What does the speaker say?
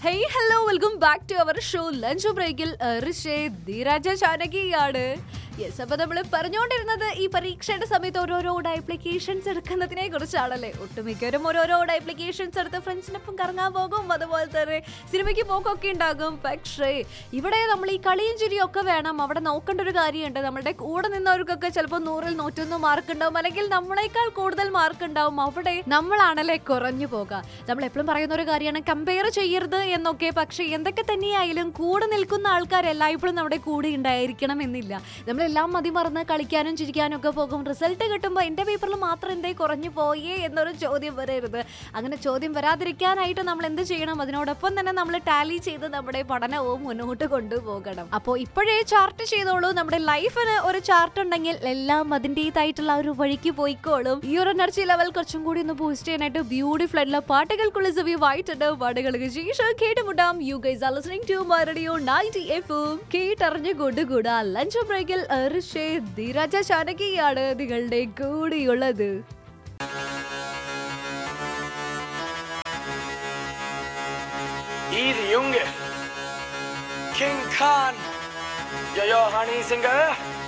Hey hello welcome back to our show lunch ബ്രേക്കിൽ ഋഷേ ധീരാജ ചാനകിയാണ് yes അപ്പൊ നമ്മൾ പറഞ്ഞുകൊണ്ടിരുന്നത് ഈ പരീക്ഷയുടെ സമയത്ത് ഓരോരോ ആപ്ലിക്കേഷൻസ് എടുക്കുന്നതിനെ കുറിച്ചാണല്ലേ ഒട്ടുമിക്കവരും ഓരോരോ ആപ്ലിക്കേഷൻസ് എടുത്ത് ഫ്രണ്ട്സിനൊപ്പം കറങ്ങാൻ പോകും അതുപോലെ തന്നെ സിനിമയ്ക്ക് പോക്കൊക്കെ ഉണ്ടാകും പക്ഷേ ഇവിടെ നമ്മൾ ഈ കളിയും ചിരിയും ഒക്കെ വേണം അവിടെ നോക്കേണ്ട ഒരു കാര്യമുണ്ട് നമ്മുടെ കൂടെ നിന്നവർക്കൊക്കെ ചിലപ്പോൾ നൂറിൽ നൂറ്റൊന്ന് മാർക്ക് ഉണ്ടാവും അല്ലെങ്കിൽ നമ്മളെക്കാൾ കൂടുതൽ മാർക്ക് ഉണ്ടാവും അവിടെ നമ്മളാണല്ലേ കുറഞ്ഞു പോകുക നമ്മൾ എപ്പോഴും പറയുന്ന ഒരു കാര്യമാണ് കമ്പയർ ചെയ്യരുത് എന്നൊക്കെ പക്ഷേ എന്തൊക്കെ തന്നെയായാലും കൂടെ നിൽക്കുന്ന ആൾക്കാർ എല്ലായ്പ്പോഴും നമ്മുടെ കൂടെ ഉണ്ടായിരിക്കണം എന്നില്ല നമ്മളെല്ലാം മതി മറന്ന് കളിക്കാനും ചിരിക്കാനും ഒക്കെ പോകും റിസൾട്ട് കിട്ടുമ്പോൾ എൻ്റെ പേപ്പറിൽ മാത്രം എന്തേ കുറഞ്ഞു പോയേ എന്നൊരു ചോദ്യം വരരുത് അങ്ങനെ ചോദ്യം വരാതിരിക്കാനായിട്ട് നമ്മൾ എന്ത് ചെയ്യണം അതിനോടൊപ്പം തന്നെ നമ്മൾ ടാലി ചെയ്ത് നമ്മുടെ പഠനവും മുന്നോട്ട് കൊണ്ടുപോകണം അപ്പോൾ ഇപ്പോഴേ ചാർട്ട് ചെയ്തോളൂ നമ്മുടെ ലൈഫിന് ഒരു ചാർട്ട് ഉണ്ടെങ്കിൽ എല്ലാം അതിൻ്റെതായിട്ടുള്ള ഒരു വഴിക്ക് പോയിക്കോളും ഈ ഒരു എനർജി ലെവൽ കുറച്ചും കൂടി ഒന്ന് ബൂസ്റ്റ് ചെയ്യാനായിട്ട് ബ്യൂട്ടിഫുൾ ആയിട്ടുള്ള പാട്ടുകൾക്കുള്ള റിവ്യൂ ആയിട്ടുണ്ട് പാട്ടുകൾക്ക് ശേഷം കേട്ടുമുട്ടാം you guys are listening to my radio 90 എഫും കേട്ടറിഞ്ഞു കൊണ്ടുകൂടാ ലഞ്ച് ബ്രേക്കിൽ ഋഷേ ധീരാജ ചാനകിയാണ് നിങ്ങളുടെ കൂടെയുള്ളത് Easy, Junge. King Khan. Ja, ja, Honey Singer.